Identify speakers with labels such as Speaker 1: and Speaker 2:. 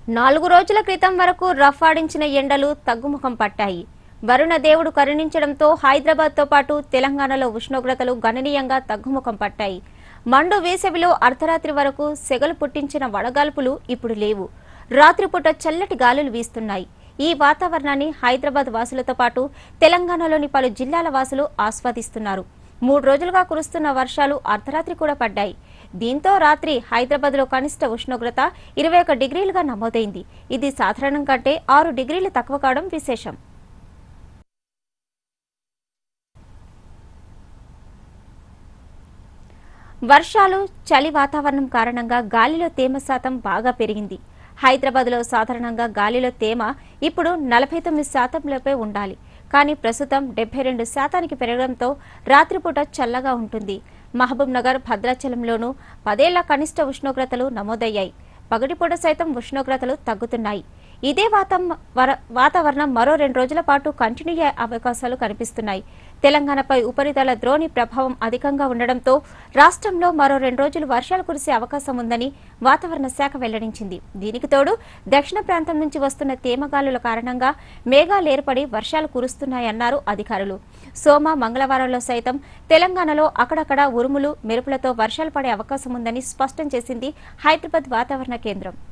Speaker 1: నాలుగు రోజుల క్రితం వరకు రఫాడించిన ఎండలు తగ్గుముఖం పట్టాయి వరుణ దేవుడు కరుణించడంతో హైదరాబాద్తో పాటు తెలంగాణలో ఉష్ణోగ్రతలు గణనీయంగా తగ్గుముఖం పట్టాయి మండు వేసవిలో అర్ధరాత్రి వరకు సెగలు పుట్టించిన వడగాల్పులు ఇప్పుడు లేవు రాత్రిపూట చల్లటి గాలులు వీస్తున్నాయి ఈ వాతావరణాన్ని హైదరాబాద్ వాసులతో పాటు తెలంగాణలోని పలు జిల్లాల వాసులు ఆస్వాదిస్తున్నారు మూడు రోజులుగా కురుస్తున్న వర్షాలు అర్ధరాత్రి కూడా పడ్డాయి దీంతో రాత్రి హైదరాబాద్లో కనిష్ట ఉష్ణోగ్రత ఇరవై ఒక డిగ్రీలుగా నమోదైంది ఇది సాధారణం కంటే ఆరు డిగ్రీలు తక్కువ కావడం విశేషం వర్షాలు చలి వాతావరణం కారణంగా గాలిలో తేమ శాతం బాగా పెరిగింది హైదరాబాద్లో సాధారణంగా గాలిలో తేమ ఇప్పుడు నలభై తొమ్మిది శాతంలోపే ఉండాలి కానీ ప్రస్తుతం డెబ్బై రెండు శాతానికి పెరగడంతో రాత్రిపూట చల్లగా ఉంటుంది మహబూబ్ నగర్ భద్రాచలంలోనూ పదేళ్ల కనిష్ట ఉష్ణోగ్రతలు నమోదయ్యాయి పగటిపూట సైతం ఉష్ణోగ్రతలు తగ్గుతున్నాయి ఇదే వాతం వర- వాతావరణం మరో రెండు రోజుల పాటు కంటిన్యూ అయ్యే అవకాశాలు కనిపిస్తున్నాయి తెలంగాణపై ఉపరితల ద్రోణి ప్రభావం అధికంగా ఉండడంతో రాష్ట్రంలో మరో రెండు రోజులు వర్షాలు కురిసే అవకాశం ఉందని వాతావరణ శాఖ వెల్లడించింది దీనికి తోడు దక్షిణ ప్రాంతం నుంచి వస్తున్న తేమగాలుల కారణంగా మేఘాలు ఏర్పడి వర్షాలు కురుస్తున్నాయన్నారు అధికారులు సోమ మంగళవారంలో సైతం తెలంగాణలో అక్కడక్కడ ఉరుములు మెరుపులతో వర్షాలు పడే అవకాశం ఉందని స్పష్టం చేసింది హైదరాబాద్ వాతావరణ కేంద్రం